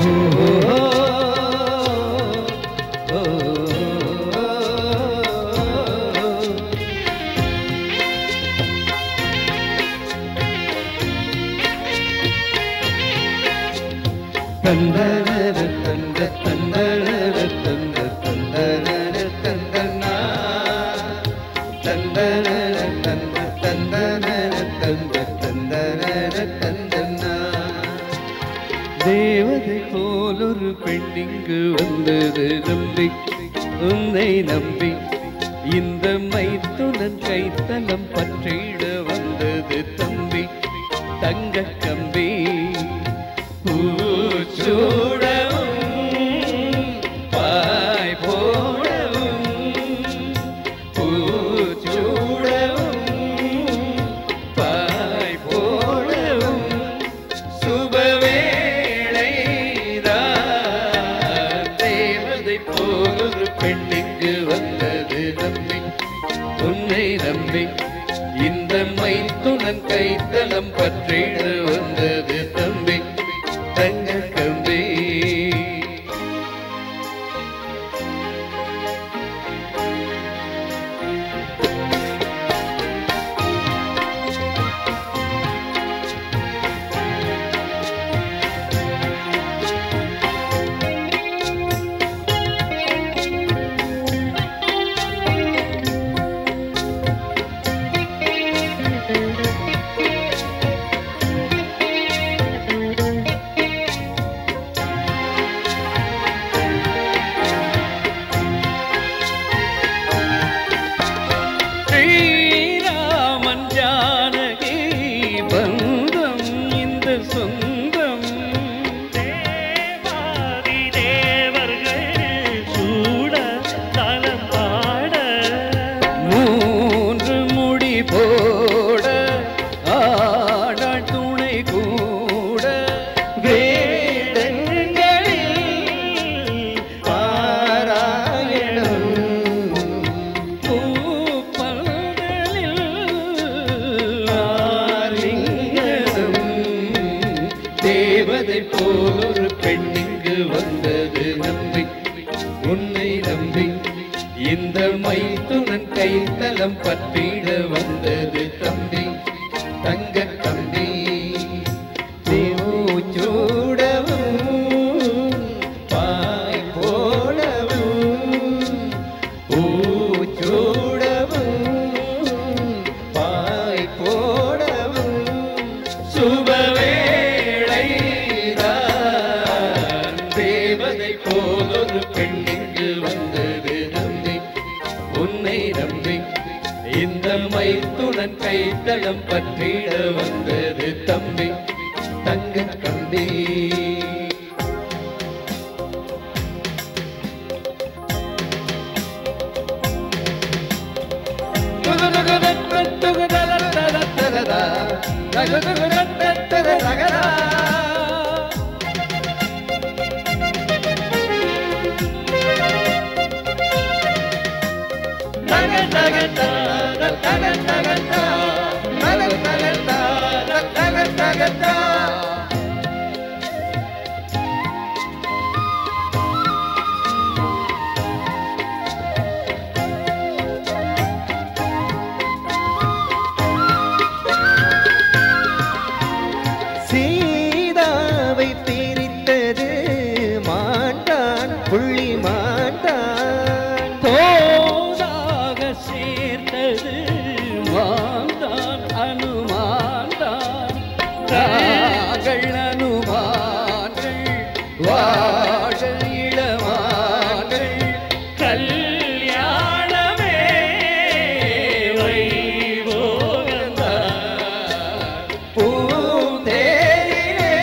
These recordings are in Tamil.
தந்தனர தந்த தந்தனர தந்த தந்தனர தந்தனா தந்தனர தந்த தந்தனர தந்த தந்தனர தந்தனா தேவதை போல் ஒரு பெண் இங்கு வந்தது நம்பி உன்னை நம்பி இந்த மைத்துனன் கைத்தலம் பற்றிட வந்தது தம்பி தங்க கம்பி பூச்சூடவும் பாய் போடவும் பூச்சூடவும் பாய் போடவும் சுபவேளைதான் தேவதை போல் ஒரு பெண்ணுக்கு வந்தது நம்பி உன்னை நம்பி இந்த மைத்துனன் கைத்தலம் பற்றிட வந்தது தம்பி தங்க கம்பி ஸ்ரீராமன் ஜானகி பந்தம் இந்த சொந்தம் தேவாதி தேவர்கள் சூட தலம் பாட மூன்று முடி போட ஆடாள் துணை கூட வேடங்களில் பாராயணம் பூப்பந்தலில் ஆலிங்கனம் தேவதை போல் ஒரு பெண்ணிங்கு வந்தது நம்பி உன்னை நம்பி இந்த மைத்துனன் கைத்தலம் பற்றிட வந்தது தம்பி தங்க தம்பி சூடவும் பாய் போடவும் பூச்சூடவும் பாய் போடவும் சுபவேளைதான் தேவதை போல் ஒரு பெண்ணுக்கு வந்தது நம்பி உன்னை நம்பி இந்த மைத்துனன் கைத்தளம் பற்றிட வந்தது தம்பி தங்க கம்பி சீதாவை பிரித்தது மாண்டான் புள்ளி மாண்டான் போதாக சேர்த்தது மாந்தான் அனுமான்தான் தாங்கள் அனுமான்கள் வாழ இளமான்கள் கல்யாணமே வைபோகந்தான் பூந்தேரிலே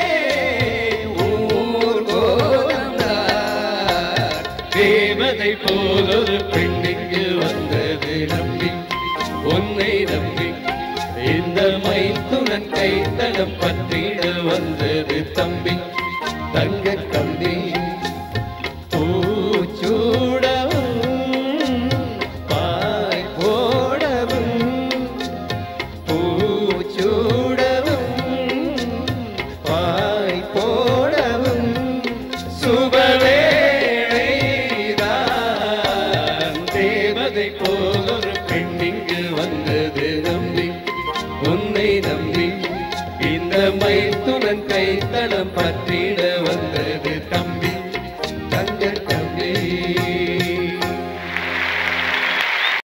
ஊர் கோலந்தார் தேவதை போல் ஒரு பெண்ணுக்கு வந்தது நம்பி உன்னை நம்பி இந்த மைத்துனன் கைத்தடம் பற்றிட வந்தது தம்பி தங்க கம்பி பூச்சூடவும் பாய் போடவும் பூச்சூடவும் பாய் போடவும் தேவதை போல் ஒரு பெண் இங்கு வந்தது நம்பி உன்னை நம்பி இந்த மைத்துனன் கைத்தளம் பற்றிட வந்தது தம்பி